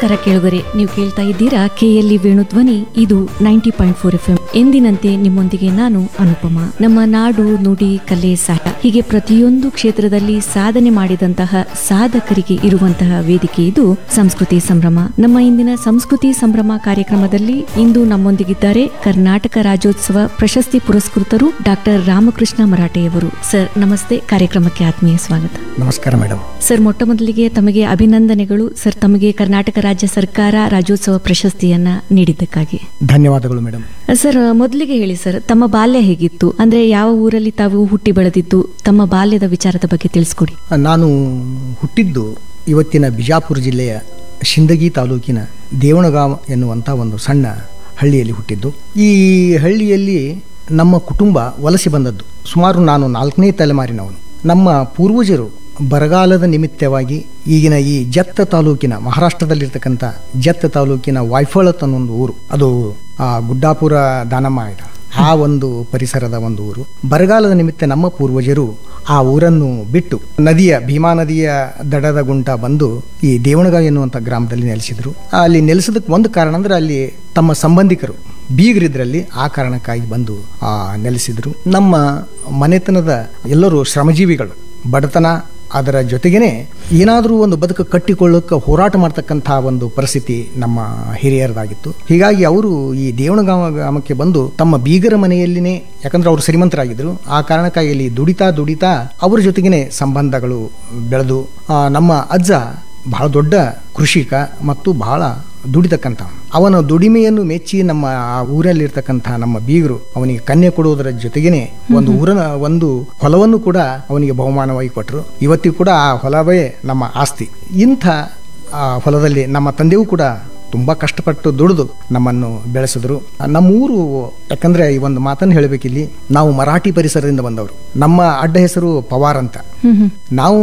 ನಮಸ್ಕಾರ ಕೇಳುಗರೆ ನೀವು ಕೇಳ್ತಾ ಇದ್ದೀರಾ ಕೆಎಲ್ಇ ವೇಣುಧ್ವನಿ ಇದು ninety point four F M ಎಂದಿನಂತೆ ನಿಮ್ಮೊಂದಿಗೆ ನಾನು ಅನುಪಮ ನಮ್ಮ ನಾಡು ನುಡಿ ಕಲೆ ಸಾಹಿತ್ಯ ಹೀಗೆ ಪ್ರತಿಯೊಂದು ಕ್ಷೇತ್ರದಲ್ಲಿ ಸಾಧನೆ ಮಾಡಿದಂತಹ ಸಾಧಕರಿಗೆ ಇರುವಂತಹ ವೇದಿಕೆ ಇದು ಸಂಸ್ಕೃತಿ ಸಂಭ್ರಮ ನಮ್ಮ ಇಂದಿನ ಸಂಸ್ಕೃತಿ ಸಂಭ್ರಮ ಕಾರ್ಯಕ್ರಮದಲ್ಲಿ ಇಂದು ನಮ್ಮೊಂದಿಗಿದ್ದಾರೆ ಕರ್ನಾಟಕ ರಾಜ್ಯೋತ್ಸವ ಪ್ರಶಸ್ತಿ ಪುರಸ್ಕೃತರು ಡಾಕ್ಟರ್ ರಾಮಕೃಷ್ಣ ಮರಾಠೆಯವರು ಸರ್ ನಮಸ್ತೆ ಕಾರ್ಯಕ್ರಮಕ್ಕೆ ಆತ್ಮೀಯ ಸ್ವಾಗತ ನಮಸ್ಕಾರ ಮೇಡಮ್ ಸರ್ ಮೊಟ್ಟ ಮೊದಲಿಗೆ ತಮಗೆ ಅಭಿನಂದನೆಗಳು ಸರ್ ತಮಗೆ ಕರ್ನಾಟಕ ರಾಜ್ಯ ಸರ್ಕಾರ ರಾಜ್ಯೋತ್ಸವ ಪ್ರಶಸ್ತಿಯನ್ನ ನೀಡಿದ್ದಕ್ಕಾಗಿ ಧನ್ಯವಾದಗಳು ಮೇಡಮ್ ಸರ್ ಮೊದಲಿಗೆ ಹೇಳಿ ಸರ್ ತಮ್ಮ ಬಾಲ್ಯ ಹೇಗಿತ್ತು ಅಂದ್ರೆ ಯಾವ ಊರಲ್ಲಿ ತಾವು ಹುಟ್ಟಿ ಬೆಳೆದಿದ್ದು ತಮ್ಮ ಬಾಲ್ಯದ ವಿಚಾರದ ಬಗ್ಗೆ ತಿಳಿಸ್ಕೊಡಿ ನಾನು ಹುಟ್ಟಿದ್ದು ಇವತ್ತಿನ ಬಿಜಾಪುರ ಜಿಲ್ಲೆಯ ಶಿಂದಗಿ ತಾಲೂಕಿನ ದೇವಣಗಾಂವ್ ಎನ್ನುವಂಥ ಒಂದು ಸಣ್ಣ ಹಳ್ಳಿಯಲ್ಲಿ ಹುಟ್ಟಿದ್ದು ಈ ಹಳ್ಳಿಯಲ್ಲಿ ನಮ್ಮ ಕುಟುಂಬ ವಲಸೆ ಬಂದದ್ದು ಸುಮಾರು ನಾನು ನಾಲ್ಕನೇ ತಲೆಮಾರಿನವನು ನಮ್ಮ ಪೂರ್ವಜರು ಬರಗಾಲದ ನಿಮಿತ್ತವಾಗಿ ಈಗಿನ ಈ ಜತ್ತ ತಾಲೂಕಿನ ಮಹಾರಾಷ್ಟ್ರದಲ್ಲಿರ್ತಕ್ಕಂಥ ಜತ್ತ ತಾಲೂಕಿನ ವೈಫಳತ್ ಅನ್ನೋ ಒಂದು ಊರು ಅದು ಆ ಗುಡ್ಡಾಪುರ ದಾನಮ್ಮ ಆಯ್ತು ಆ ಒಂದು ಪರಿಸರದ ಒಂದು ಊರು ಬರಗಾಲದ ನಿಮಿತ್ತ ನಮ್ಮ ಪೂರ್ವಜರು ಆ ಊರನ್ನು ಬಿಟ್ಟು ನದಿಯ ಭೀಮಾ ನದಿಯ ದಡದ ಗುಂಟ ಬಂದು ಈ ದೇವಣಗ ಎನ್ನುವಂಥ ಗ್ರಾಮದಲ್ಲಿ ನೆಲೆಸಿದ್ರು ಅಲ್ಲಿ ನೆಲೆಸೋದಕ್ಕೆ ಒಂದು ಕಾರಣ ಅಂದ್ರೆ ಅಲ್ಲಿ ತಮ್ಮ ಸಂಬಂಧಿಕರು ಬೀಗರಿದ್ರಲ್ಲಿ ಆ ಕಾರಣಕ್ಕಾಗಿ ಬಂದು ಆ ನೆಲೆಸಿದ್ರು ನಮ್ಮ ಮನೆತನದ ಎಲ್ಲರೂ ಶ್ರಮಜೀವಿಗಳು ಬಡತನ ಅದರ ಜೊತೆಗೇನೆ ಏನಾದರೂ ಒಂದು ಬದುಕು ಕಟ್ಟಿಕೊಳ್ಳೋಕೆ ಹೋರಾಟ ಮಾಡ್ತಕ್ಕಂಥ ಒಂದು ಪರಿಸ್ಥಿತಿ ನಮ್ಮ ಹಿರಿಯರದಾಗಿತ್ತು ಹೀಗಾಗಿ ಅವರು ಈ ದೇವಣಗಾಮ ಗ್ರಾಮಕ್ಕೆ ಬಂದು ತಮ್ಮ ಬೀಗರ ಮನೆಯಲ್ಲಿನೇ ಯಾಕಂದ್ರೆ ಅವರು ಶ್ರೀಮಂತರಾಗಿದ್ದರು ಆ ಕಾರಣಕ್ಕಾಗಿ ಇಲ್ಲಿ ದುಡಿತಾ ದುಡಿತಾ ಅವರ ಜೊತೆಗೇನೆ ಸಂಬಂಧಗಳು ಬೆಳೆದು ಆ, ನಮ್ಮ ಅಜ್ಜ ಬಹಳ ದೊಡ್ಡ ಕೃಷಿಕ ಮತ್ತು ಬಹಳ ದುಡಿತಕ್ಕಂಥ ಅವನ ದುಡಿಮೆಯನ್ನು ಮೆಚ್ಚಿ ನಮ್ಮ ಆ ಊರಲ್ಲಿರ್ತಕ್ಕಂಥ ನಮ್ಮ ಬೀಗರು ಅವನಿಗೆ ಕನ್ಯೆ ಕೊಡುವುದರ ಜೊತೆಗೇನೆ ಒಂದು ಊರನ ಒಂದು ಹೊಲವನ್ನು ಕೂಡ ಅವನಿಗೆ ಬಹುಮಾನವಾಗಿ ಕೊಟ್ಟರು ಇವತ್ತಿಗೂ ಕೂಡ ಆ ಹೊಲವೇ ನಮ್ಮ ಆಸ್ತಿ ಇಂಥ ಆ ಹೊಲದಲ್ಲಿ ನಮ್ಮ ತಂದೆಯೂ ಕೂಡ ತುಂಬ ಕಷ್ಟಪಟ್ಟು ದುಡಿದು ನಮ್ಮನ್ನು ಬೆಳೆಸಿದ್ರು ನಮ್ಮ ಊರು ಯಾಕಂದ್ರೆ ಈ ಒಂದು ಮಾತನ್ನು ಹೇಳಬೇಕಿಲ್ಲಿ ನಾವು ಮರಾಠಿ ಪರಿಸರದಿಂದ ಬಂದವರು ನಮ್ಮ ಅಡ್ಡ ಹೆಸರು ಪವಾರ್ ಅಂತ ಹ್ಮ್ ಹ್ಮ್ ನಾವು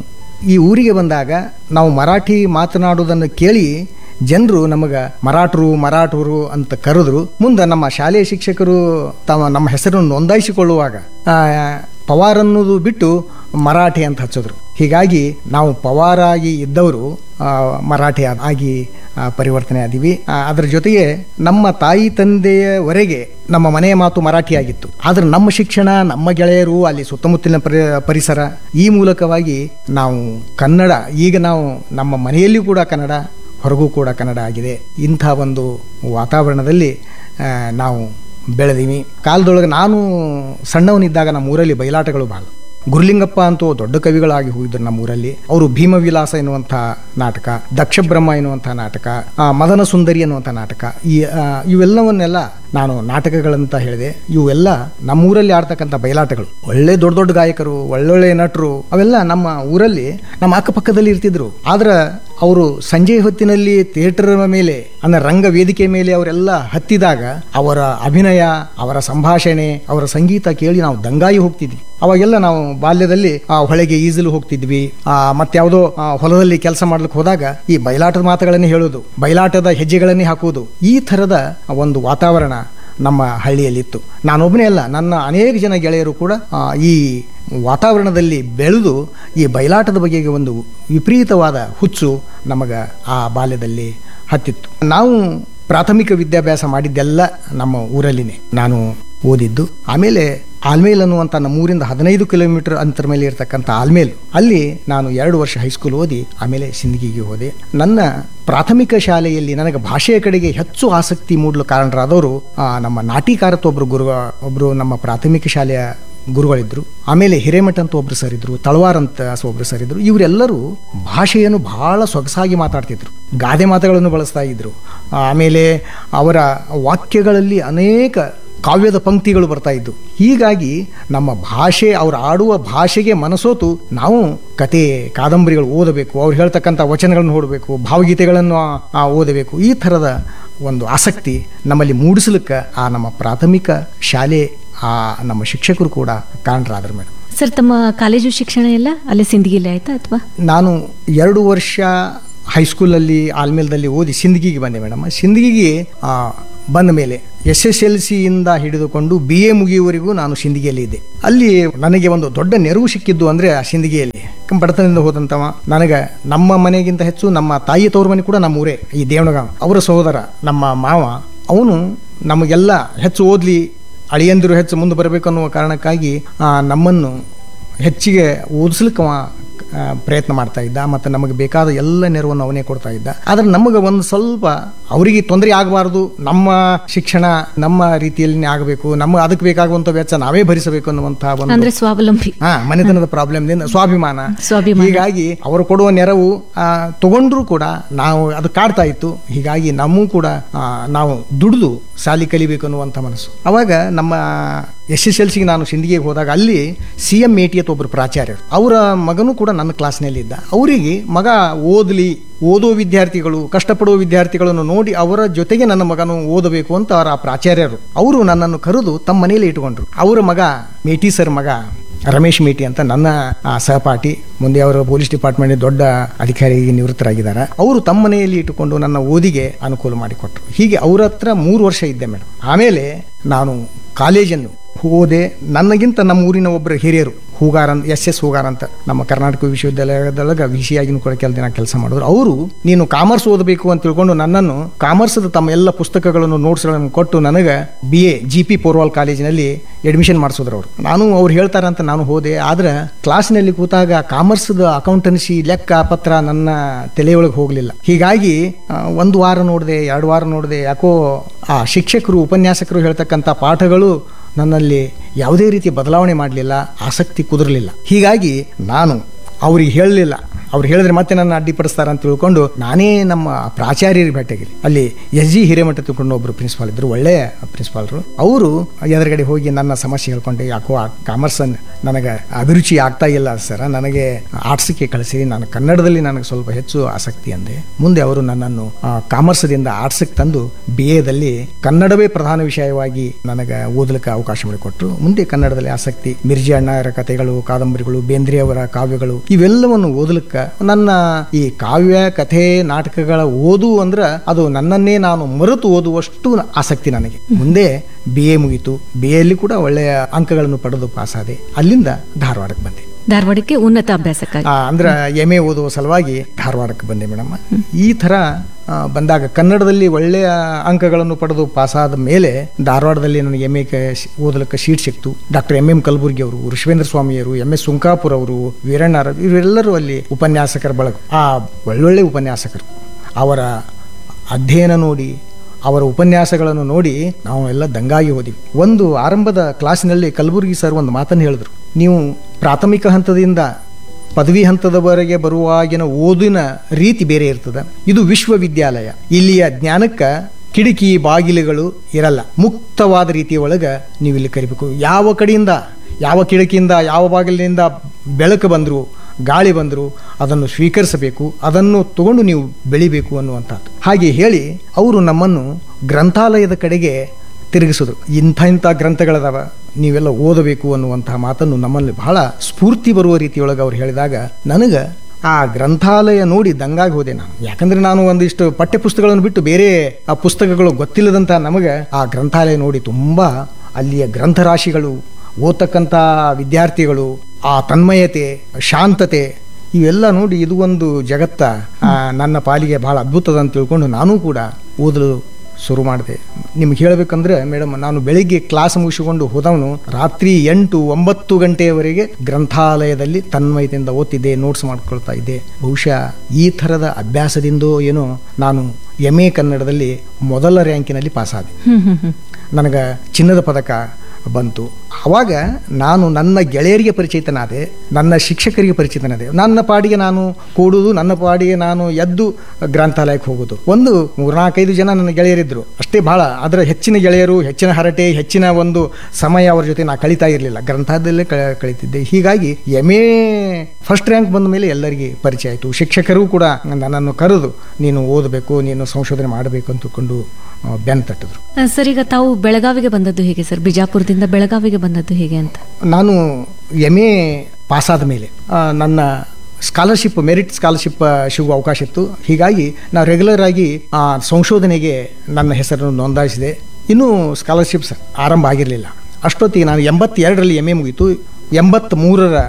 ಈ ಊರಿಗೆ ಬಂದಾಗ ನಾವು ಮರಾಠಿ ಮಾತನಾಡುವುದನ್ನು ಕೇಳಿ ಜನರು ನಮಗೆ ಮರಾಠರು ಮರಾಠರು ಅಂತ ಕರೆದ್ರು ಮುಂದೆ ನಮ್ಮ ಶಾಲೆಯ ಶಿಕ್ಷಕರು ತಮ್ಮ ನಮ್ಮ ಹೆಸರನ್ನು ನೋಂದಾಯಿಸಿಕೊಳ್ಳುವಾಗ ಆ, ಪವಾರ್ ಅನ್ನೋದು ಬಿಟ್ಟು ಮರಾಠಿ ಅಂತ ಹಚ್ಚಿದ್ರು ಹೀಗಾಗಿ ನಾವು ಪವಾರಾಗಿ ಇದ್ದವರು ಆ, ಮರಾಠಿ ಆಗಿ ಆ, ಪರಿವರ್ತನೆ ಆದಿವಿ ಆ, ಅದರ ಜೊತೆಗೆ ನಮ್ಮ ತಾಯಿ ತಂದೆಯವರೆಗೆ ನಮ್ಮ ಮನೆಯ ಮಾತು ಮರಾಠಿ ಆಗಿತ್ತು ಆದ್ರೆ ನಮ್ಮ ಶಿಕ್ಷಣ ನಮ್ಮ ಗೆಳೆಯರು ಅಲ್ಲಿ ಸುತ್ತಮುತ್ತಲಿನ ಪರಿ ಪರಿಸರ ಈ ಮೂಲಕವಾಗಿ ನಾವು ಕನ್ನಡ ಈಗ ನಾವು ನಮ್ಮ ಮನೆಯಲ್ಲಿಯೂ ಕೂಡ ಕನ್ನಡ ಹೊರಗೂ ಕೂಡ ಕನ್ನಡ ಆಗಿದೆ ಇಂಥ ಒಂದು ವಾತಾವರಣದಲ್ಲಿ ಆ, ನಾವು ಬೆಳೆದೀವಿ ಕಾಲದೊಳಗೆ ನಾನು ಸಣ್ಣವನಿದ್ದಾಗ ನಮ್ಮ ಊರಲ್ಲಿ ಬಯಲಾಟಗಳು ಭಾಳ ಗುರುಲಿಂಗಪ್ಪ ಅಂತೂ ದೊಡ್ಡ ಕವಿಗಳಾಗಿ ಹೋಗಿದ್ರು ನಮ್ಮ ಊರಲ್ಲಿ ಅವರು ಭೀಮವಿಲಾಸ ಎನ್ನುವಂಥ ನಾಟಕ ದಕ್ಷಬ್ರಹ್ಮ ಎನ್ನುವಂಥ ನಾಟಕ ಆ, ಮದನ ಸುಂದರಿ ಎನ್ನುವಂಥ ನಾಟಕ ಈ ಆ, ಇವೆಲ್ಲವನ್ನೆಲ್ಲ ನಾನು ನಾಟಕಗಳಂತ ಹೇಳಿದೆ ಇವೆಲ್ಲ ನಮ್ಮೂರಲ್ಲಿ ಆಡ್ತಕ್ಕಂಥ ಬಯಲಾಟಗಳು ಒಳ್ಳೆ ದೊಡ್ಡ ದೊಡ್ಡ ಗಾಯಕರು ಒಳ್ಳೊಳ್ಳೆ ನಟರು ಅವೆಲ್ಲ ನಮ್ಮ ಊರಲ್ಲಿ ನಮ್ಮ ಅಕ್ಕಪಕ್ಕದಲ್ಲಿ ಇರ್ತಿದ್ರು ಆದ್ರೆ ಅವರು ಸಂಜೆ ಹೊತ್ತಿನಲ್ಲಿ ಥಿಯೇಟರ್ ಮೇಲೆ ಅಂದ್ರೆ ರಂಗ ವೇದಿಕೆ ಮೇಲೆ ಅವರೆಲ್ಲ ಹತ್ತಿದಾಗ ಅವರ ಅಭಿನಯ ಅವರ ಸಂಭಾಷಣೆ ಅವರ ಸಂಗೀತ ಕೇಳಿ ನಾವು ದಂಗಾಯಿ ಹೋಗ್ತಿದ್ವಿ ಅವಾಗೆಲ್ಲ ನಾವು ಬಾಲ್ಯದಲ್ಲಿ ಆ ಹೊಳೆಗೆ ಈಜಲು ಹೋಗ್ತಿದ್ವಿ ಆ ಮತ್ಯಾವುದೋ ಆ, ಹೊಲದಲ್ಲಿ ಕೆಲಸ ಮಾಡ್ಲಿಕ್ಕೆ ಹೋದಾಗ ಈ ಬಯಲಾಟದ ಮಾತುಗಳನ್ನೇ ಹೇಳೋದು ಬಯಲಾಟದ ಹೆಜ್ಜೆಗಳನ್ನೇ ಹಾಕುವುದು ಈ ಥರದ ಒಂದು ವಾತಾವರಣ ನಮ್ಮ ಹಳ್ಳಿಯಲ್ಲಿತ್ತು ನಾನೊಬ್ಬನೇ ಅಲ್ಲ ನನ್ನ ಅನೇಕ ಜನ ಗೆಳೆಯರು ಕೂಡ ಆ, ಈ ವಾತಾವರಣದಲ್ಲಿ ಬೆಳೆದು ಈ ಬಯಲಾಟದ ಬಗೆಗೆ ಒಂದು ವಿಪರೀತವಾದ ಹುಚ್ಚು ನಮಗೆ ಆ ಬಾಲ್ಯದಲ್ಲಿ ಹತ್ತಿತ್ತು ನಾವು ಪ್ರಾಥಮಿಕ ವಿದ್ಯಾಭ್ಯಾಸ ಮಾಡಿದ್ದೆಲ್ಲ ನಮ್ಮ ಊರಲ್ಲಿನೇ ನಾನು ಓದಿದ್ದು ಆಮೇಲೆ ಆಲ್ಮೇಲ್ ಅನ್ನುವಂಥ ನಮ್ಮೂರಿಂದ ಹದಿನೈದು ಕಿಲೋಮೀಟರ್ ಅಂತರ ಮೇಲೆ ಇರತಕ್ಕಂಥ ಆಲ್ಮೇಲ್ ಅಲ್ಲಿ ನಾನು ಎರಡು ವರ್ಷ ಹೈಸ್ಕೂಲ್ ಓದಿ ಆಮೇಲೆ ಸಿಂದಗಿಗೆ ಹೋದೆ ನನ್ನ ಪ್ರಾಥಮಿಕ ಶಾಲೆಯಲ್ಲಿ ನನಗೆ ಭಾಷೆಯ ಕಡೆಗೆ ಹೆಚ್ಚು ಆಸಕ್ತಿ ಮೂಡಲು ಕಾರಣರಾದವರು ಆ, ನಮ್ಮ ನಾಟಿಕಾರತ್ ಒಬ್ಬರು ಗುರು ಒಬ್ಬರು ನಮ್ಮ ಪ್ರಾಥಮಿಕ ಶಾಲೆಯ ಗುರುಗಳಿದ್ರು ಆಮೇಲೆ ಹಿರೇಮಠ ಅಂತ ಒಬ್ರು ಸರ್ ಇದ್ರು ತಳವಾರ್ ಅಂತ ಒಬ್ರು ಸರ್ ಇದ್ರು ಇವರೆಲ್ಲರೂ ಭಾಷೆಯನ್ನು ಬಹಳ ಸೊಗಸಾಗಿ ಮಾತಾಡ್ತಿದ್ರು ಗಾದೆ ಮಾತುಗಳನ್ನು ಬಳಸ್ತಾ ಇದ್ರು ಆಮೇಲೆ ಅವರ ವಾಕ್ಯಗಳಲ್ಲಿ ಅನೇಕ ಕಾವ್ಯದ ಪಂಕ್ತಿಗಳು ಬರ್ತಾ ಇದ್ದು ಹೀಗಾಗಿ ನಮ್ಮ ಭಾಷೆ ಅವ್ರು ಆಡುವ ಭಾಷೆಗೆ ಮನಸೋತು ನಾವು ಕತೆ ಕಾದಂಬರಿಗಳು ಓದಬೇಕು ಅವ್ರು ಹೇಳ್ತಕ್ಕಂಥ ವಚನಗಳನ್ನು ಓದಬೇಕು ಭಾವಗೀತೆಗಳನ್ನು ಆ, ಓದಬೇಕು ಈ ಥರದ ಒಂದು ಆಸಕ್ತಿ ನಮ್ಮಲ್ಲಿ ಮೂಡಿಸಲಿಕ್ಕೆ ಆ ನಮ್ಮ ಪ್ರಾಥಮಿಕ ಶಾಲೆ ಆ ನಮ್ಮ ಶಿಕ್ಷಕರು ಕೂಡ ಕಾರಣರಾದರು ಮೇಡಮ್ ಸರ್ ತಮ್ಮ ಕಾಲೇಜು ಶಿಕ್ಷಣ ಎಲ್ಲ ಅಲ್ಲೇ ಸಿಂದಗಿಲಿ ಆಯ್ತಾ ಅಥವಾ ನಾನು ಎರಡು ವರ್ಷ ಹೈಸ್ಕೂಲಲ್ಲಿ ಆಲ್ಮೇಲದಲ್ಲಿ ಓದಿ ಸಿಂದಗಿಗೆ ಬಂದೆ ಮೇಡಮ್ ಸಿಂದಗಿಗೆ ಆ, ಬಂದ ಮೇಲೆ ಎಸ್ ಎಸ್ ಎಲ್ ಸಿಯಿಂದ ಹಿಡಿದುಕೊಂಡು ಬಿ ಎ ಮುಗಿಯುವವರೆಗೂ ನಾನು ಸಿಂದಗಿಯಲ್ಲಿ ಇದ್ದೆ ಅಲ್ಲಿ ನನಗೆ ಒಂದು ದೊಡ್ಡ ನೆರವು ಸಿಕ್ಕಿದ್ದು ಅಂದರೆ ಆ ಸಿಂದಗಿಯಲ್ಲಿ ಬಡತನದಿಂದ ಹೋದಂತವ ನನಗೆ ನಮ್ಮ ಮನೆಗಿಂತ ಹೆಚ್ಚು ನಮ್ಮ ತಾಯಿ ತವ್ರ ಮನೆ ಕೂಡ ನಮ್ಮ ಊರೇ ಈ ದೇವನಗಾಂವ್ ಅವರ ಸಹೋದರ ನಮ್ಮ ಮಾವ ಅವನು ನಮಗೆಲ್ಲ ಹೆಚ್ಚು ಓದ್ಲಿ ಅಳಿಯಂದಿರು ಹೆಚ್ಚು ಮುಂದೆ ಬರಬೇಕು ಅನ್ನುವ ಕಾರಣಕ್ಕಾಗಿ ಆ, ನಮ್ಮನ್ನು ಹೆಚ್ಚಿಗೆ ಓದಿಸ್ಲಿಕ್ಕೆ ಅವ ಆ, ಪ್ರಯತ್ನ ಮಾಡ್ತಾ ಇದ್ದ ಮತ್ತು ನಮಗೆ ಬೇಕಾದ ಎಲ್ಲ ನೆರವನ್ನು ಅವನೇ ಕೊಡ್ತಾ ಇದ್ದ ಆದ್ರೆ ನಮಗೆ ಒಂದು ಸ್ವಲ್ಪ ಅವರಿಗೆ ತೊಂದರೆ ಆಗಬಾರ್ದು ನಮ್ಮ ಶಿಕ್ಷಣ ನಮ್ಮ ರೀತಿಯಲ್ಲಿ ಆಗಬೇಕು ನಮ್ಮ ಅದಕ್ಕೆ ಬೇಕಾಗುವಂಥ ವೆಚ್ಚ ನಾವೇ ಭರಿಸಬೇಕು ಅನ್ನುವಂಥ ಒಂದು ಅಂದ್ರೆ ಸ್ವಾವಲಂಬಿ ಹಾ ಮನೆತನದ ಪ್ರಾಬ್ಲಮ್ದಿಂದ ಸ್ವಾಭಿಮಾನ ಸ್ವಾಭಿಮಾನ. ಹೀಗಾಗಿ ಅವರು ಕೊಡುವ ನೆರವು ಆ, ತಗೊಂಡ್ರು ಕೂಡ ನಾವು ಅದು ಕಾಡ್ತಾ ಇತ್ತು ಹೀಗಾಗಿ ನಮ್ಮೂ ಕೂಡ ಆ, ನಾವು ದುಡಿದು ಶಾಲಿ ಕಲಿಬೇಕು ಅನ್ನುವಂಥ ಮನಸ್ಸು ಅವಾಗ ನಮ್ಮ ಎಸ್ ಎಸ್ ಎಲ್ ಸಿಗೆ ನಾನು ಸಿಂದಗಿಗೆ ಹೋದಾಗ ಅಲ್ಲಿ ಸಿ ಎಂ ಮೇಟಿ ಅಂತ ಒಬ್ಬರು ಪ್ರಾಚಾರ್ಯರು ಅವರ ಮಗನೂ ಕೂಡ ನನ್ನ ಕ್ಲಾಸ್ನಲ್ಲಿ ಇದ್ದ ಅವರಿಗೆ ಮಗ ಓದಲಿ ಓದೋ ವಿದ್ಯಾರ್ಥಿಗಳು ಕಷ್ಟಪಡುವ ವಿದ್ಯಾರ್ಥಿಗಳನ್ನು ನೋಡಿ ಅವರ ಜೊತೆಗೆ ನನ್ನ ಮಗನು ಓದಬೇಕು ಅಂತ ಅವರ ಪ್ರಾಚಾರ್ಯರು ಅವರು ನನ್ನನ್ನು ಕರೆದು ತಮ್ಮ ಮನೆಯಲ್ಲಿ ಇಟ್ಕೊಂಡ್ರು ಅವರ ಮಗ ಮೇಟಿ ಸರ್ ಮಗ ರಮೇಶ್ ಮೇಟಿ ಅಂತ ನನ್ನ ಆ, ಸಹಪಾಠಿ ಮುಂದೆ ಅವರು ಪೊಲೀಸ್ ಡಿಪಾರ್ಟ್ಮೆಂಟ್ ದೊಡ್ಡ ಅಧಿಕಾರಿ ನಿವೃತ್ತರಾಗಿದ್ದಾರೆ ಅವರು ತಮ್ಮ ಮನೆಯಲ್ಲಿ ಇಟ್ಟುಕೊಂಡು ನನ್ನ ಓದಿಗೆ ಅನುಕೂಲ ಮಾಡಿಕೊಟ್ರು ಹೀಗೆ ಅವ್ರ ಹತ್ರ ಮೂರು ವರ್ಷ ಇದ್ದೆ ಮೇಡಮ್ ಆಮೇಲೆ ನಾನು ಕಾಲೇಜನ್ನು ಹೋದೆ ನನಗಿಂತ ನಮ್ಮ ಊರಿನ ಒಬ್ಬರು ಹಿರಿಯರು ಹೂಗಾರ್ ಅಂತ ಎಸ್ ಎಸ್ ಹೂಗಾರ್ ಅಂತ ನಮ್ಮ ಕರ್ನಾಟಕ ವಿಶ್ವವಿದ್ಯಾಲಯದೊಳಗೆ ವಿ ಸಿ ಆಗಿನೂ ಕೂಡ ಕೆಲ ದಿನ ಕೆಲಸ ಮಾಡಿದ್ರು ಅವರು ನೀನು ಕಾಮರ್ಸ್ ಓದಬೇಕು ಅಂತ ತಿಳ್ಕೊಂಡು ನನ್ನನ್ನು ಕಾಮರ್ಸ್ದ ತಮ್ಮ ಎಲ್ಲ ಪುಸ್ತಕಗಳನ್ನು ನೋಟ್ಸ್ಗಳನ್ನು ಕೊಟ್ಟು ನನಗೆ B A G P Porwal ಕಾಲೇಜಿನಲ್ಲಿ ಅಡ್ಮಿಷನ್ ಮಾಡಿಸಿದ್ರು ಅವರು ನಾನು ಅವ್ರು ಹೇಳ್ತಾರಂತ ನಾನು ಹೋದೆ ಆದ್ರೆ ಕ್ಲಾಸ್ನಲ್ಲಿ ಕೂತಾಗ ಕಾಮರ್ಸ್ದ ಅಕೌಂಟೆನ್ಸಿ ಲೆಕ್ಕ ಪತ್ರ ನನ್ನ ತಲೆಯೊಳಗೆ ಹೋಗಲಿಲ್ಲ ಹೀಗಾಗಿ ಆ, ಒಂದು ವಾರ ನೋಡಿದೆ ಎರಡು ವಾರ ನೋಡಿದೆ ಯಾಕೋ ಆ ಶಿಕ್ಷಕರು ಉಪನ್ಯಾಸಕರು ಹೇಳ್ತಕ್ಕಂಥ ಪಾಠಗಳು ನನ್ನಲ್ಲಿ ಯಾವುದೇ ರೀತಿ ಬದಲಾವಣೆ ಮಾಡಲಿಲ್ಲ ಆಸಕ್ತಿ ಕುದುರಲಿಲ್ಲ ಹೀಗಾಗಿ ನಾನು ಅವ್ರಿಗೆ ಹೇಳಲಿಲ್ಲ ಅವ್ರು ಹೇಳಿದ್ರೆ ಮತ್ತೆ ನನ್ನ ಅಡ್ಡಿಪಡಿಸ್ತಾರೆ ಅಂತ ತಿಳ್ಕೊಂಡು ನಾನೇ ನಮ್ಮ ಪ್ರಾಚಾರ್ಯರಿಗೆ ಭೇಟಿಯಾಗಿಲ್ಲ ಅಲ್ಲಿ ಎಸ್ ಜಿ ಹಿರೇಮಠ ತಿಳ್ಕೊಂಡು ಒಬ್ಬರು ಪ್ರಿನ್ಸಿಪಾಲ್ ಇದ್ರು ಒಳ್ಳೆಯ ಪ್ರಿನ್ಸಿಪಾಲ್ರು ಅವರು ಎದುರುಗಡೆ ಹೋಗಿ ನನ್ನ ಸಮಸ್ಯೆ ಹೇಳ್ಕೊಂಡೆ ಯಾಕೋ ಆ ಕಾಮರ್ಸ್ ನನಗೆ ಅಭಿರುಚಿ ಆಗ್ತಾ ಇಲ್ಲ ಸರ್ ನನಗೆ ಆರ್ಟ್ಸ್ಗೆ ಕಳಿಸಿ ನಾನು ಕನ್ನಡದಲ್ಲಿ ನನಗೆ ಸ್ವಲ್ಪ ಹೆಚ್ಚು ಆಸಕ್ತಿ ಅಂದೆ ಮುಂದೆ ಅವರು ನನ್ನನ್ನು ಆ, ಕಾಮರ್ಸ್ದಿಂದ ಆರ್ಟ್ಸ್ಗೆ ತಂದು ಬಿ ಎದಲ್ಲಿ ಕನ್ನಡವೇ ಪ್ರಧಾನ ವಿಷಯವಾಗಿ ನನಗೆ ಓದಲಿಕ್ಕೆ ಅವಕಾಶ ಮಾಡಿಕೊಟ್ರು ಮುಂದೆ ಕನ್ನಡದಲ್ಲಿ ಆಸಕ್ತಿ ಮಿರ್ಜಿ ಅಣ್ಣರ ಕಥೆಗಳು ಕಾದಂಬರಿಗಳು ಬೇಂದ್ರೆ ಅವರ ಕಾವ್ಯಗಳು ಇವೆಲ್ಲವನ್ನು ಓದಲಿಕ್ಕೆ ನನ್ನ ಈ ಕಾವ್ಯ ಕಥೆ ನಾಟಕಗಳ ಓದು ಅಂದ್ರೆ ಅದು ನನ್ನನ್ನೇ ನಾನು ಮರೆತು ಓದುವಷ್ಟು ಆಸಕ್ತಿ ನನಗೆ ಮುಂದೆ ಬಿ ಎ ಮುಗೀತು ಬಿ ಎಲ್ಲಿ ಕೂಡ ಒಳ್ಳೆಯ ಅಂಕಗಳನ್ನು ಪಡೆದು ಪಾಸಾದೆ ಅಲ್ಲಿಂದ ಧಾರವಾಡಕ್ಕೆ ಬಂದೆ ಧಾರವಾಡಕ್ಕೆ ಉನ್ನತ ಅಭ್ಯಾಸಕ್ಕಾಗಿ ಆ, ಅಂದ್ರೆ ಎಮ್ ಎ ಓದುವ ಸಲುವಾಗಿ ಧಾರವಾಡಕ್ಕೆ ಬಂದೆ ಮೇಡಮ್ ಈ ಥರ ಆ, ಬಂದಾಗ ಕನ್ನಡದಲ್ಲಿ ಒಳ್ಳೆಯ ಅಂಕಗಳನ್ನು ಪಡೆದು ಪಾಸಾದ ಮೇಲೆ ಧಾರವಾಡದಲ್ಲಿ ನನಗೆ ಎಮ್ ಎ ಓದಲಿಕ್ಕೆ ಶೀಟ್ ಸಿಕ್ತು ಡಾಕ್ಟರ್ ಎಂ ಎಂ ಕಲಬುರ್ಗಿ ಅವರು ಋಷವೇಂದ್ರ ಸ್ವಾಮಿಯವರು ಎಂ ಎಸ್ ಸುಂಕಾಪುರ್ ಅವರು ವೀರಣ್ಣರ ಇವರೆಲ್ಲರೂ ಅಲ್ಲಿ ಉಪನ್ಯಾಸಕರ ಬಳಗ ಆ ಒಳ್ಳೊಳ್ಳೆ ಉಪನ್ಯಾಸಕರು ಅವರ ಅಧ್ಯಯನ ನೋಡಿ ಅವರ ಉಪನ್ಯಾಸಗಳನ್ನು ನೋಡಿ ನಾವು ಎಲ್ಲ ದಂಗಾಗಿ ಹೋದ್ವಿ ಒಂದು ಆರಂಭದ ಕ್ಲಾಸಿನಲ್ಲಿ ಕಲಬುರ್ಗಿ ಸರ್ ಒಂದು ಮಾತನ್ನು ಹೇಳಿದ್ರು ನೀವು ಪ್ರಾಥಮಿಕ ಹಂತದಿಂದ ಪದವಿ ಹಂತದವರೆಗೆ ಬರುವಾಗಿನ ಓದಿನ ರೀತಿ ಬೇರೆ ಇರ್ತದೆ ಇದು ವಿಶ್ವವಿದ್ಯಾಲಯ ಇಲ್ಲಿಯ ಜ್ಞಾನಕ್ಕೆ ಕಿಟಕಿ ಬಾಗಿಲುಗಳು ಇರಲ್ಲ ಮುಕ್ತವಾದ ರೀತಿಯ ಒಳಗೆ ನೀವು ಇಲ್ಲಿ ಕರಿಬೇಕು ಯಾವ ಕಡೆಯಿಂದ ಯಾವ ಕಿಟಕಿಯಿಂದ ಯಾವ ಬಾಗಿಲಿನಿಂದ ಬೆಳಕು ಬಂದರು ಗಾಳಿ ಬಂದರು ಅದನ್ನು ಸ್ವೀಕರಿಸಬೇಕು ಅದನ್ನು ತಗೊಂಡು ನೀವು ಬೆಳಿಬೇಕು ಅನ್ನುವಂಥದ್ದು ಹಾಗೆ ಹೇಳಿ ಅವರು ನಮ್ಮನ್ನು ಗ್ರಂಥಾಲಯದ ಕಡೆಗೆ ತಿರುಗಿಸಿದ್ರು ಇಂಥ ಇಂಥ ಗ್ರಂಥಗಳದಾವ ನೀವೆಲ್ಲ ಓದಬೇಕು ಅನ್ನುವಂತಹ ಮಾತನ್ನು ನಮ್ಮಲ್ಲಿ ಬಹಳ ಸ್ಫೂರ್ತಿ ಬರುವ ರೀತಿಯೊಳಗೆ ಅವ್ರು ಹೇಳಿದಾಗ ನನಗೆ ಆ ಗ್ರಂಥಾಲಯ ನೋಡಿ ದಂಗಾಗಿ ಹೋದೆ ನಾನು ಯಾಕಂದ್ರೆ ನಾನು ಒಂದಿಷ್ಟು ಪಠ್ಯ ಪುಸ್ತಕಗಳನ್ನು ಬಿಟ್ಟು ಬೇರೆ ಆ ಪುಸ್ತಕಗಳು ಗೊತ್ತಿಲ್ಲದಂಥ ನಮಗೆ ಆ ಗ್ರಂಥಾಲಯ ನೋಡಿ ತುಂಬ ಅಲ್ಲಿಯ ಗ್ರಂಥರಾಶಿಗಳು ಓದ್ತಕ್ಕಂಥ ವಿದ್ಯಾರ್ಥಿಗಳು ಆ ತನ್ಮಯತೆ ಶಾಂತತೆ ಇವೆಲ್ಲ ನೋಡಿ ಇದು ಒಂದು ಜಗತ್ತ ಆ, ನನ್ನ ಪಾಲಿಗೆ ಬಹಳ ಅದ್ಭುತದ ಅಂತ ತಿಳ್ಕೊಂಡು ನಾನು ಕೂಡ ಓದಲು ಶುರು ಮಾಡಿದೆ ನಿಮ್ಗೆ ಹೇಳಬೇಕಂದ್ರೆ ಮೇಡಮ್ ನಾನು ಬೆಳಿಗ್ಗೆ ಕ್ಲಾಸ್ ಮುಗಿಸಿಕೊಂಡು ಹೋದವನು ರಾತ್ರಿ ಎಂಟು ಒಂಬತ್ತು ಗಂಟೆಯವರೆಗೆ ಗ್ರಂಥಾಲಯದಲ್ಲಿ ತನ್ಮಯತೆಯಿಂದ ಓದ್ತಿದ್ದೆ ನೋಟ್ಸ್ ಮಾಡ್ಕೊಳ್ತಾ ಇದ್ದೆ ಬಹುಶಃ ಈ ಥರದ ಅಭ್ಯಾಸದಿಂದೋ ಏನೋ ನಾನು ಎಮ್ ಎ ಕನ್ನಡದಲ್ಲಿ ಮೊದಲ ರ್ಯಾಂಕಿನಲ್ಲಿ ಪಾಸಾದೆ ಹ್ಮ್ ಹ್ಮ್ ಹ್ಮ್ ನನಗೆ ಚಿನ್ನದ ಪದಕ ಬಂತು ಆವಾಗ ನಾನು ನನ್ನ ಗೆಳೆಯರಿಗೆ ಪರಿಚಿತನಾದೆ ನನ್ನ ಶಿಕ್ಷಕರಿಗೆ ಪರಿಚಿತನಾದೆ ನನ್ನ ಪಾಡಿಗೆ ನಾನು ಕೂಡುವುದು ನನ್ನ ಪಾಡಿಗೆ ನಾನು ಎದ್ದು ಗ್ರಂಥಾಲಯಕ್ಕೆ ಹೋಗೋದು ಒಂದು ಮೂರ್ನಾಲ್ಕೈದು ಜನ ನನ್ನ ಗೆಳೆಯರಿದ್ದರು ಅಷ್ಟೇ ಬಹಳ ಅದರ ಹೆಚ್ಚಿನ ಗೆಳೆಯರು ಹೆಚ್ಚಿನ ಹರಟೆ ಹೆಚ್ಚಿನ ಒಂದು ಸಮಯ ಅವ್ರ ಜೊತೆ ನಾ ಕಳೀತಾ ಇರಲಿಲ್ಲ ಗ್ರಂಥಾಲಯದಲ್ಲೇ ಕ ಕಳೀತಿದ್ದೆ ಹೀಗಾಗಿ ಎಮ್ ಎ ಫಸ್ಟ್ ರ್ಯಾಂಕ್ ಬಂದ ಮೇಲೆ ಎಲ್ಲರಿಗೆ ಪರಿಚಯ ಆಯಿತು ಶಿಕ್ಷಕರು ಕೂಡ ನನ್ನನ್ನು ಕರೆದು ನೀನು ಓದಬೇಕು ನೀನು ಸಂಶೋಧನೆ ಮಾಡಬೇಕು ಅಂತ ತಿಳ್ಕೊಂಡು ಆ, ಬೆನ್ನು ತಟ್ಟಿದ್ರು ಆ, ಸರ್ ಈಗ ತಾವು ಬೆಳಗಾವಿಗೆ ಬಂದದ್ದು ಹೇಗೆ ಸರ್ ಬಿಜಾಪುರದಿಂದ ಬೆಳಗಾವಿಗೆ ಬಂದದ್ದು ಹೇಗೆ ಅಂತ ನಾನು ಎಮ್ ಎ ಪಾಸಾದ ಮೇಲೆ ಆ, ನನ್ನ ಸ್ಕಾಲರ್ಶಿಪ್ ಮೆರಿಟ್ ಸ್ಕಾಲರ್ಶಿಪ್ ಸಿಗುವ ಅವಕಾಶ ಇತ್ತು ಹೀಗಾಗಿ ನಾವು ರೆಗ್ಯುಲರ್ ಆಗಿ ಆ, ಸಂಶೋಧನೆಗೆ ನನ್ನ ಹೆಸರನ್ನು ನೋಂದಾಯಿಸಿದೆ ಇನ್ನೂ ಸ್ಕಾಲರ್ಶಿಪ್ಸ್ ಆರಂಭ ಆಗಿರಲಿಲ್ಲ ಅಷ್ಟೊತ್ತಿಗೆ ನಾನು ಎಂಬತ್ತೆರಡರಲ್ಲಿ ಎಮ್ ಎ ಮುಗೀತು ಎಂಬತ್ತ್ಮೂರರ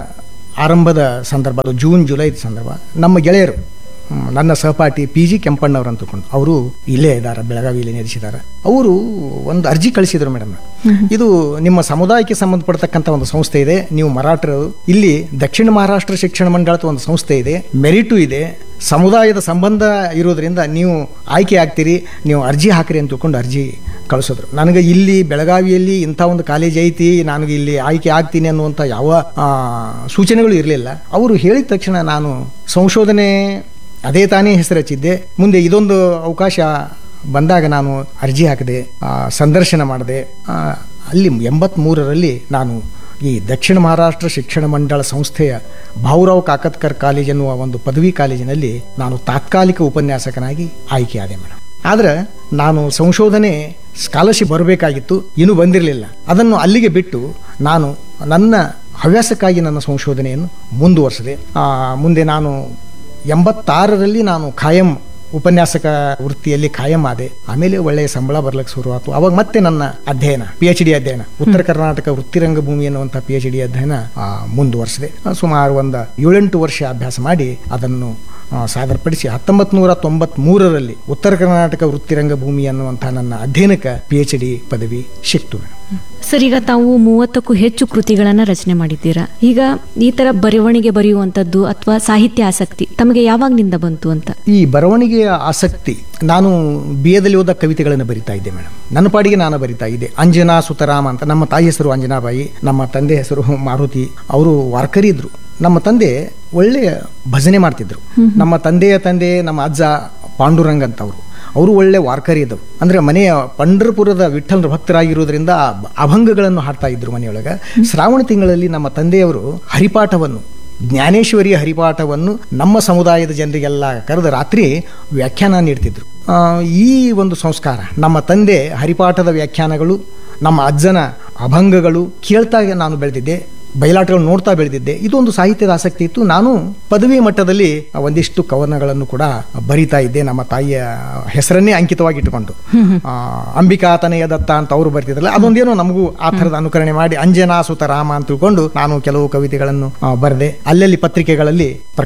ಆರಂಭದ ಸಂದರ್ಭ ಅದು ಜೂನ್ ಜುಲೈ ಸಂದರ್ಭ ನಮ್ಮ ಗೆಳೆಯರು ಹ್ಮ್, ನನ್ನ ಸಹಪಾಠಿ ಪಿ ಜಿ ಕೆಂಪಣ್ಣವ್ರು ಅಂತ ತಿಳ್ಕೊಂಡು ಅವರು ಇಲ್ಲೇ ಇದ್ದಾರೆ ಬೆಳಗಾವಿಯಲ್ಲಿ ನೆಲೆಸಿದ್ದಾರೆ ಅವರು ಒಂದು ಅರ್ಜಿ ಕಳಿಸಿದ್ರು ಮೇಡಮ್ ಇದು ನಿಮ್ಮ ಸಮುದಾಯಕ್ಕೆ ಸಂಬಂಧಪಡ್ತಕ್ಕಂಥ ಒಂದು ಸಂಸ್ಥೆ ಇದೆ ನೀವು ಮರಾಠರು ಇಲ್ಲಿ ದಕ್ಷಿಣ ಮಹಾರಾಷ್ಟ್ರ ಶಿಕ್ಷಣ ಮಂಡಳದ ಒಂದು ಸಂಸ್ಥೆ ಇದೆ ಮೆರಿಟು ಇದೆ ಸಮುದಾಯದ ಸಂಬಂಧ ಇರೋದ್ರಿಂದ ನೀವು ಆಯ್ಕೆ ಆಗ್ತೀರಿ ನೀವು ಅರ್ಜಿ ಹಾಕ್ರಿ ಅಂತ ತಿಳ್ಕೊಂಡು ಅರ್ಜಿ ಕಳಿಸಿದ್ರು ನನಗೆ ಇಲ್ಲಿ ಬೆಳಗಾವಿಯಲ್ಲಿ ಇಂಥ ಒಂದು ಕಾಲೇಜ್ ಐತಿ ನನಗೆ ಇಲ್ಲಿ ಆಯ್ಕೆ ಆಗ್ತೀನಿ ಅನ್ನುವಂಥ ಯಾವ ಆ, ಸೂಚನೆಗಳು ಇರಲಿಲ್ಲ ಅವರು ಹೇಳಿದ ತಕ್ಷಣ ನಾನು ಸಂಶೋಧನೆ ಅದೇ ತಾನೇ ಹೆಸರು ಹಚ್ಚಿದ್ದೆ ಮುಂದೆ ಇದೊಂದು ಅವಕಾಶ ಬಂದಾಗ ನಾನು ಅರ್ಜಿ ಹಾಕಿದೆ ಆ, ಸಂದರ್ಶನ ಮಾಡಿದೆ ಆ, ಅಲ್ಲಿ ಎಂಬತ್ತ್ಮೂರರಲ್ಲಿ ನಾನು ಈ ದಕ್ಷಿಣ ಮಹಾರಾಷ್ಟ್ರ ಶಿಕ್ಷಣ ಮಂಡಳ ಸಂಸ್ಥೆಯ ಭಾವುರಾವ್ ಕಾಕತ್ಕರ್ ಕಾಲೇಜ್ ಎನ್ನುವ ಒಂದು ಪದವಿ ಕಾಲೇಜಿನಲ್ಲಿ ನಾನು ತಾತ್ಕಾಲಿಕ ಉಪನ್ಯಾಸಕನಾಗಿ ಆಯ್ಕೆಯಾದೆ ಮೇಡಮ್ ಆದ್ರೆ ನಾನು ಸಂಶೋಧನೆ ಸ್ಕಾಲರ್ಶಿಪ್ ಬರಬೇಕಾಗಿತ್ತು ಇನ್ನೂ ಬಂದಿರಲಿಲ್ಲ ಅದನ್ನು ಅಲ್ಲಿಗೆ ಬಿಟ್ಟು ನಾನು ನನ್ನ ಹವ್ಯಾಸಕ್ಕಾಗಿ ನನ್ನ ಸಂಶೋಧನೆಯನ್ನು ಮುಂದುವರಿಸಿದೆ ಆ, ಮುಂದೆ ನಾನು ಎಂಬತ್ತಾರರಲ್ಲಿ ನಾನು ಖಾಯಂ ಉಪನ್ಯಾಸಕ ವೃತ್ತಿಯಲ್ಲಿ ಖಾಯಂ ಆದೆ ಆಮೇಲೆ ಒಳ್ಳೆಯ ಸಂಬಳ ಬರ್ಲಿಕ್ಕೆ ಶುರುವಾತು ಅವಾಗ ಮತ್ತೆ ನನ್ನ ಅಧ್ಯಯನ ಪಿ ಎಚ್ ಡಿ ಅಧ್ಯಯನ ಉತ್ತರ ಕರ್ನಾಟಕ ವೃತ್ತಿರಂಗ ಭೂಮಿ ಅನ್ನುವಂಥ ಪಿ ಎಚ್ ಡಿ ಅಧ್ಯಯನ ಆ, ಮುಂದುವರಿಸಿದೆ ಆ, ಸುಮಾರು ಒಂದು ಏಳೆಂಟು ವರ್ಷ ಅಭ್ಯಾಸ ಮಾಡಿ ಅದನ್ನು ಆ, ಸಾದರಪಡಿಸಿ ಹತ್ತೊಂಬತ್ತು ನೂರ ತೊಂಬತ್ಮೂರರಲ್ಲಿ ಉತ್ತರ ಕರ್ನಾಟಕ ವೃತ್ತಿರಂಗ ಭೂಮಿ ಅನ್ನುವಂಥ ನನ್ನ ಅಧ್ಯಯನಕ್ಕೆ ಪಿ ಎಚ್ ಡಿ ಪದವಿ ಸಿಕ್ತು ಮೇಡಮ್ ಸರ್ ಈಗ ತಾವು ಮೂವತ್ತಕ್ಕೂ ಹೆಚ್ಚು ಕೃತಿಗಳನ್ನ ರಚನೆ ಮಾಡಿದ್ದೀರಾ ಈಗ ಈ ತರ ಬರವಣಿಗೆ ಬರೆಯುವಂತದ್ದು ಅಥವಾ ಸಾಹಿತ್ಯ ಆಸಕ್ತಿ ತಮಗೆ ಯಾವಾಗ್ನಿಂದ ಬಂತು ಅಂತ ಈ ಬರವಣಿಗೆಯ ಆಸಕ್ತಿ ನಾನು ಬಿ ಎದಲ್ಲಿ ಓದ ಕವಿತೆಗಳನ್ನು ಬರಿತಾ ಇದ್ದೆ ಮೇಡಮ್ ನನ್ನ ಪಾಡಿಗೆ ನಾನು ಬರಿತಾ ಇದ್ದೆ ಅಂಜನಾ ಸುತರಾಮ ಅಂತ ನಮ್ಮ ತಾಯಿ ಹೆಸರು ಅಂಜನಾಬಾಯಿ ನಮ್ಮ ತಂದೆ ಹೆಸರು ಮಾರುತಿ ಅವರು ವಾರ್ಕರಿ ಇದ್ರು ನಮ್ಮ ತಂದೆ ಒಳ್ಳೆಯ ಭಜನೆ ಮಾಡ್ತಿದ್ರು ನಮ್ಮ ತಂದೆಯ ತಂದೆ ನಮ್ಮ ಅಜ್ಜ ಪಾಂಡುರಂಗ್ ಅಂತ ಅವರು ಅವರು ಒಳ್ಳೆ ವಾರ್ಕರಿ ಇದ್ದವು ಅಂದ್ರೆ ಮನೆಯ ಪಂಡರಪುರದ ವಿಠ್ಠಲರ ಭಕ್ತರಾಗಿರೋದ್ರಿಂದ ಆ ಬ- ಅಭಂಗಗಳನ್ನು ಹಾಡ್ತಾ ಇದ್ರು ಮನೆಯೊಳಗೆ ಶ್ರಾವಣ ತಿಂಗಳಲ್ಲಿ ನಮ್ಮ ತಂದೆಯವರು ಹರಿಪಾಠವನ್ನು ಜ್ಞಾನೇಶ್ವರಿಯ ಹರಿಪಾಠವನ್ನು ನಮ್ಮ ಸಮುದಾಯದ ಜನರಿಗೆಲ್ಲ ಕರೆದು ರಾತ್ರಿ ವ್ಯಾಖ್ಯಾನ ನೀಡ್ತಿದ್ರು ಆ, ಈ ಒಂದು ಸಂಸ್ಕಾರ ನಮ್ಮ ತಂದೆ ಹರಿಪಾಠದ ವ್ಯಾಖ್ಯಾನಗಳು ನಮ್ಮ ಅಜ್ಜನ ಅಭಂಗಗಳು ಕೇಳ್ತಾ ನಾನು ಬೆಳೆದಿದ್ದೆ ಬಯಲಾಟಗಳು ನೋಡ್ತಾ ಬೆಳೆದಿದ್ದೆ ಇದೊಂದು ಸಾಹಿತ್ಯದ ಆಸಕ್ತಿ ಇತ್ತು ನಾನು ಪದವಿ ಮಟ್ಟದಲ್ಲಿ ಒಂದಿಷ್ಟು ಕವನಗಳನ್ನು ಕೂಡ ಬರಿತಾ ಇದ್ದೆ ನಮ್ಮ ತಾಯಿಯ ಹೆಸರನ್ನೇ ಅಂಕಿತವಾಗಿ ಇಟ್ಟುಕೊಂಡು ಆ, ಅಂಬಿಕಾ ತನಯ ದತ್ತ ಅಂತ ಅವರು ಬರ್ತಿದ್ರಲ್ಲ ಅದೊಂದೇನೋ ನಮಗೂ ಆ ಥರದ ಅನುಕರಣೆ ಮಾಡಿ ಅಂಜನಾ ಸುತ ರಾಮ ಅಂತ ತಿಳ್ಕೊಂಡು ನಾನು ಕೆಲವು ಕವಿತೆಗಳನ್ನು ಆ, ಬರೆದೆ ಅಲ್ಲಲ್ಲಿ ಪತ್ರಿಕೆಗಳಲ್ಲಿ